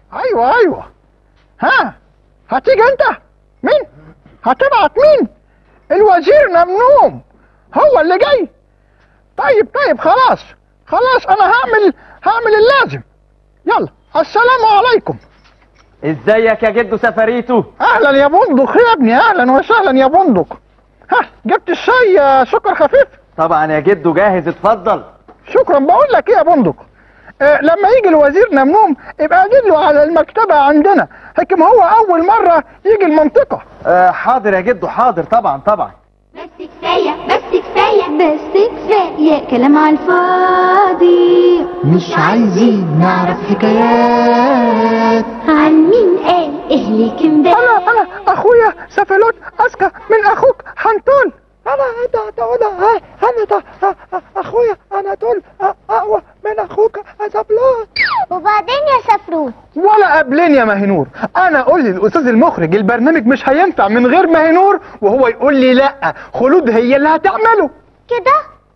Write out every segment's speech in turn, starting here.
ايوه ايوه ها هتيجي انت مين هتبعت مين الوزير ممنوم هو اللي جاي طيب طيب خلاص خلاص انا هعمل هعمل اللازم يلا السلام عليكم ازيك يا جدو سفريتو اهلا يا بندق يا ابني اهلا وسهلا يا بندق ها جبت الشاي آه، سكر خفيف طبعا يا جدو جاهز اتفضل شكرا بقول لك ايه يا بندق آه لما يجي الوزير نمنوم يبقى اجيب له على المكتبه عندنا حكم هو اول مره يجي المنطقه آه حاضر يا جدو حاضر طبعا طبعا بس كفاية بس كفاية بس كفاية كلام على الفاضي مش عايزين نعرف حكايات عن مين قال ايه ليك انا امبارح انا اخويا سفلوت اذكى من اخوك حنطول انا انا انا انا ده اخويا انا دول اقوى من اخوك سفلوت وبعدين يا سفروت ولا قبلين يا ماهنور انا اقول للاستاذ المخرج البرنامج مش هينفع من غير ماهنور وهو يقول لي لا خلود هي اللي هتعمله كده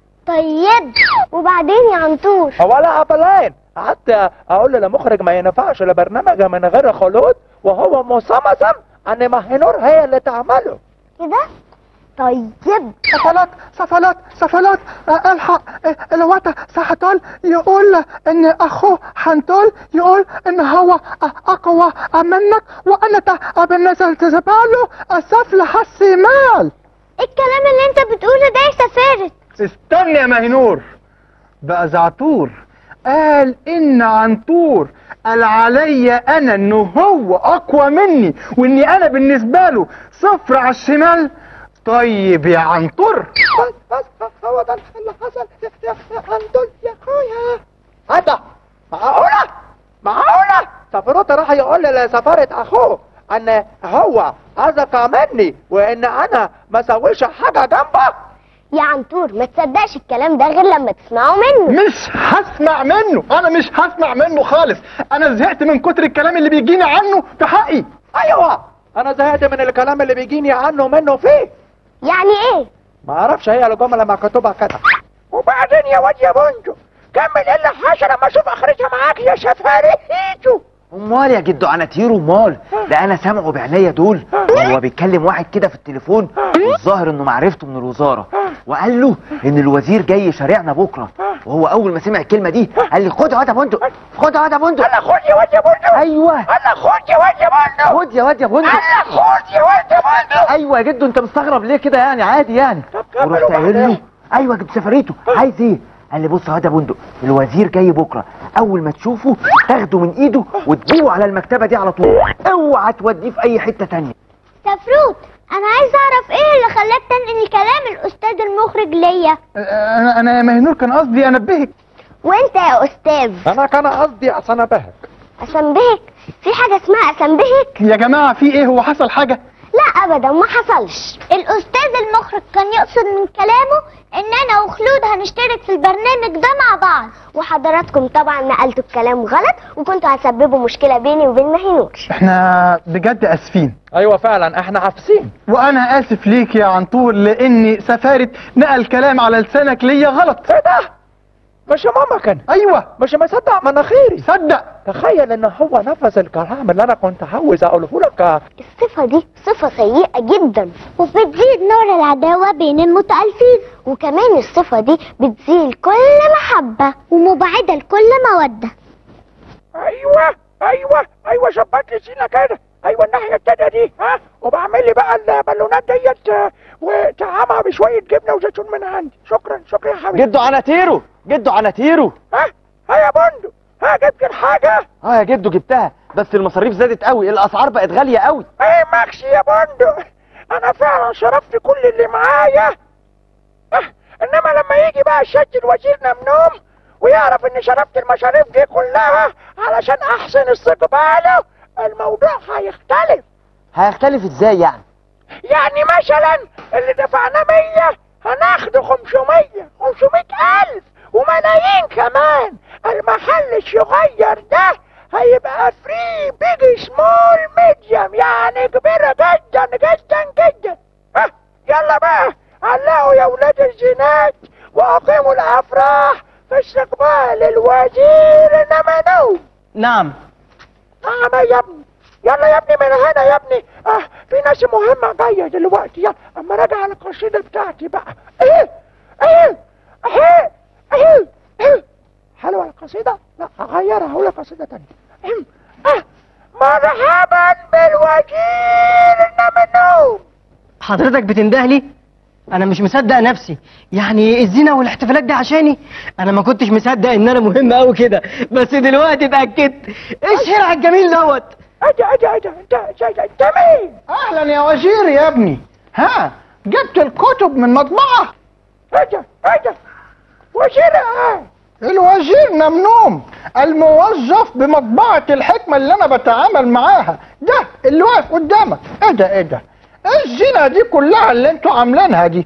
طيب وبعدين يا عنتور ولا قبلين قعدت اقول للمخرج ما ينفعش البرنامج من غير خلود وهو مصمصم ان مهنور هي اللي تعمله كده طيب سفلات سفلات سفلات آه، الحق آه، الوقت سحطال يقول ان اخوه حنطول يقول ان هو آه، اقوى منك وانا تا- بالنسبه له السفل حسيمال الكلام اللي انت بتقوله ده يا سفارت استنى يا مهنور بقى زعتور قال ان عنتور قال عليا انا انه هو اقوى مني واني انا بالنسبه له صفر على الشمال طيب يا عنتور بس بس هو ده اللي حصل يا عنتور يا اخويا هذا معقولة معقولة سفروت راح يقول لسفارة اخوه ان هو اذكى مني وان انا ما سويش حاجة جنبه يا عنتور ما تصدقش الكلام ده غير لما تسمعه منه مش هسمع منه انا مش هسمع منه خالص انا زهقت من كتر الكلام اللي بيجيني عنه في حقي ايوه انا زهقت من الكلام اللي بيجيني عنه منه فيه يعني ايه ما اعرفش هي الجملة مكتوبة كده وبعدين يا واد يا بونجو كمل ايه اللي حصل اما اشوف اخرتها معاك يا سفاريتو امال يا جدو عناتيرو امال ده انا سامعه بعينيا دول وهو بيتكلم واحد كده في التليفون والظاهر انه معرفته من الوزاره وقال له ان الوزير جاي يشارعنا بكره وهو اول ما سمع الكلمه دي قال لي خد يا واد يا بندق خد يا واد يا بندق انا خد يا واد يا بونجو ايوه انا خد يا واد يا بونجو خد يا واد يا بندق انا خد يا واد يا بونجو ايوه يا جدو انت مستغرب ليه كده يعني عادي يعني طب كمل ورحت قايل له وبعدين؟ ايوه جبت سفريته عايز ايه قال لي بص يا واد يا بندق الوزير جاي بكره اول ما تشوفه تاخده من ايده وتجيبه على المكتبه دي على طول اوعى توديه في اي حته تانية سفروت انا عايز اعرف ايه اللي خلاك تنقل كلام الاستاذ المخرج ليا انا انا يا مهنور كان قصدي انبهك وانت يا استاذ انا كان قصدي اصنبهك اسنبهك في حاجه اسمها اسنبهك يا جماعه في ايه هو حصل حاجه لا ابدا ما حصلش الاستاذ المخرج كان يقصد من كلامه ان انا وخلود هنشترك في البرنامج ده مع بعض وحضراتكم طبعا نقلتوا الكلام غلط وكنتوا هتسببوا مشكله بيني وبين مهنور احنا بجد اسفين ايوه فعلا احنا عافسين وانا اسف ليك يا عنتور لاني سفارة نقل كلام على لسانك ليا غلط ايه ده مش ممكن ايوه مش مصدق مناخيري صدق تخيل ان هو نفذ الكلام اللي انا كنت عاوز اقوله لك الصفة دي صفة سيئة جدا وبتزيد نوع العداوة بين المتألفين وكمان الصفة دي بتزيل كل محبة ومبعدة لكل مودة ايوه ايوه ايوه ظبط لي سينا كده ايوه الناحيه التانيه دي ها وبعمل لي بقى البالونات ديت آه، وطعمها بشويه جبنه وزيتون من عندي شكرا شكرا يا حبيبي جدو عناتيرو جدو عناتيرو ها ها يا بندق ها جبت الحاجه اه يا جدو جبتها بس المصاريف زادت قوي الاسعار بقت غاليه قوي ايه ماكسي يا بندق انا فعلا صرفت كل اللي معايا اه انما لما يجي بقى الشد الوزير نمنوم ويعرف اني صرفت المصاريف دي كلها علشان احسن استقباله الموضوع هيختلف هيختلف ازاي يعني يعني مثلا اللي دفعنا مية هناخده خمسمية خمسمية ألف وملايين كمان المحل الصغير ده هيبقى فري بيج سمول ميديوم يعني كبيرة جدا جدا جدا ها يلا بقى علقوا يا ولاد الزينات وأقيموا الأفراح في استقبال الوزير نمنو نعم نعم يا ابني يلا يا ابني من هنا يا ابني اه في ناس مهمة جاية دلوقتي يلا اما راجع على القصيدة بتاعتي بقى ايه ايه ايه ايه ايه حلوة القصيدة لا هغيرها هقول لك قصيدة تانية اهم. اه مرحبا بالوزير نمنوم حضرتك بتندهلي انا مش مصدق نفسي يعني الزينه والاحتفالات دي عشاني انا ما كنتش مصدق ان انا مهم قوي كده بس دلوقتي اتاكدت ايه الشارع الجميل دوت اجا اجا اجا انت انت انت مين؟ اهلا يا وزير يا ابني ها جبت الكتب من مطبعة اجا اجا وزير ايه؟ الوزير نمنوم الموظف بمطبعة الحكمة اللي انا بتعامل معاها ده اللي واقف قدامك ايه ده ايه ده ايه الزينة دي كلها اللي انتوا عاملينها دي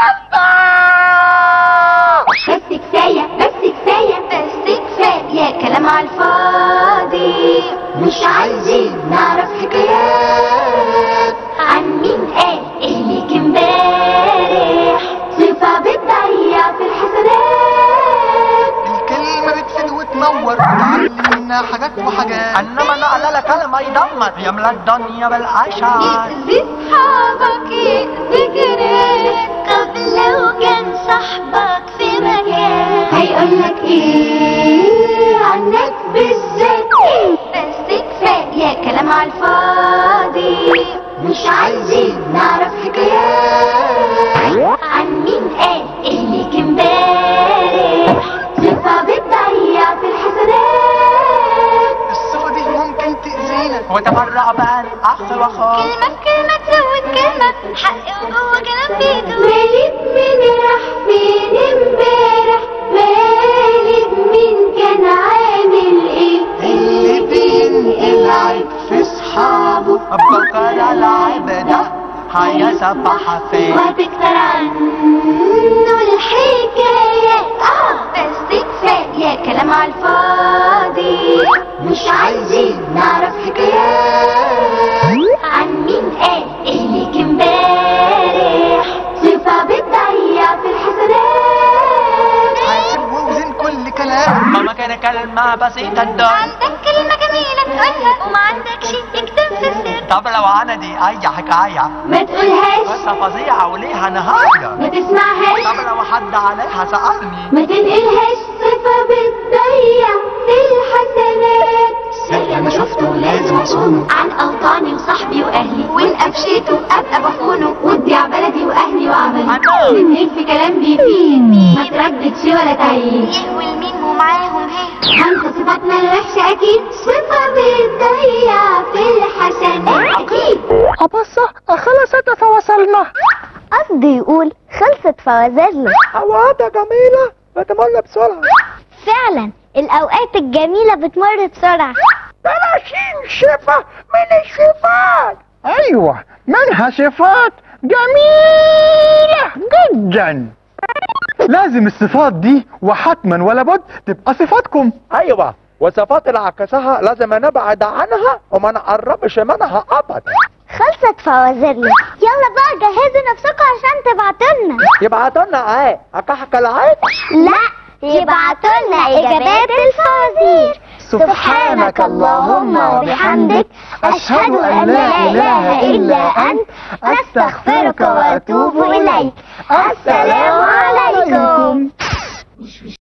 بس كفاية بس كفاية بس كفاية كلام على الفاضي مش عايزين نعرف حكايات عن مين قال ايه ليك امبارح صفة بتضيع في الحسنات الكلمة بتفيد وتنور وتعلمنا حاجات وحاجات انما نقل لك كلمة يدمر يملى الدنيا بالعشاء يأذي صحابك يأذي جيرانك طب لو كان صاحبك في مكان هيقولك ايه عنك بالذات بس كفاية كلام على الفاضي مش عايزين نعرف حكايات عن مين قال ايه ليك امبارح صفة بتضيع في الحسنات الصفة دي ممكن تأذينا وتفرع بقى الأخ وأخوه كلمة في كلمة تزود كلمة حق وجوه كلام بيدو والد من راح فين امبارح والد من كان عامل ايه اللي بينقل عيب في صحابه بكرة العيب ده هيسبح فيه وهتكتر عنه الحكايات اه بس كفاية كلام على الفاضي مش عايزين نعرف حكايات عن مين قال ايه ليك امبارح صفة بتضيع في الحسنات حاسب ووزن كل كلام ماما كان كلمة بسيطة الدم عندك كلمة جميلة تقولها وما عندكش تكتب في السر طب لو أنا دي أي حكاية ما تقولهاش قصة فظيعة وليها نهاية ما تسمعهاش طب لو حد عليها سألني ما تنقلهاش صفة بتضيع في الحسنات سر أنا شفته لازم أصونه عن أوطاني وصاحبي وأهلي وإن قفشته أبقى بخونه وتضيع بلدي وأهلي وعملي أنا. تنقل في كلام بيفيد ما ترددش ولا تعيد يهوي المين ومعاهم هي هنسى صفاتنا الوحشة أكيد صفة بتضيع في الحسنات أكيد أبصة خلصت فوصلنا قصدي يقول خلصت فوازيرنا حوادة جميلة بتمر بسرعة فعلا الأوقات الجميلة بتمر بسرعة ثلاثين صفة من الصفات ايوه منها صفات جميلة جدا لازم الصفات دي وحتما ولا بد تبقى صفاتكم ايوه وصفات اللي عكسها لازم نبعد عنها وما نقربش منها ابدا خلصت فوازيرنا يلا بقى جهزوا نفسكم عشان تبعتولنا يبعتوا لنا ايه اكحك العيد لا يبعتولنا إجابات الفوازير سبحانك اللهم وبحمدك أشهد أن لا إله إلا أنت أستغفرك وأتوب إليك السلام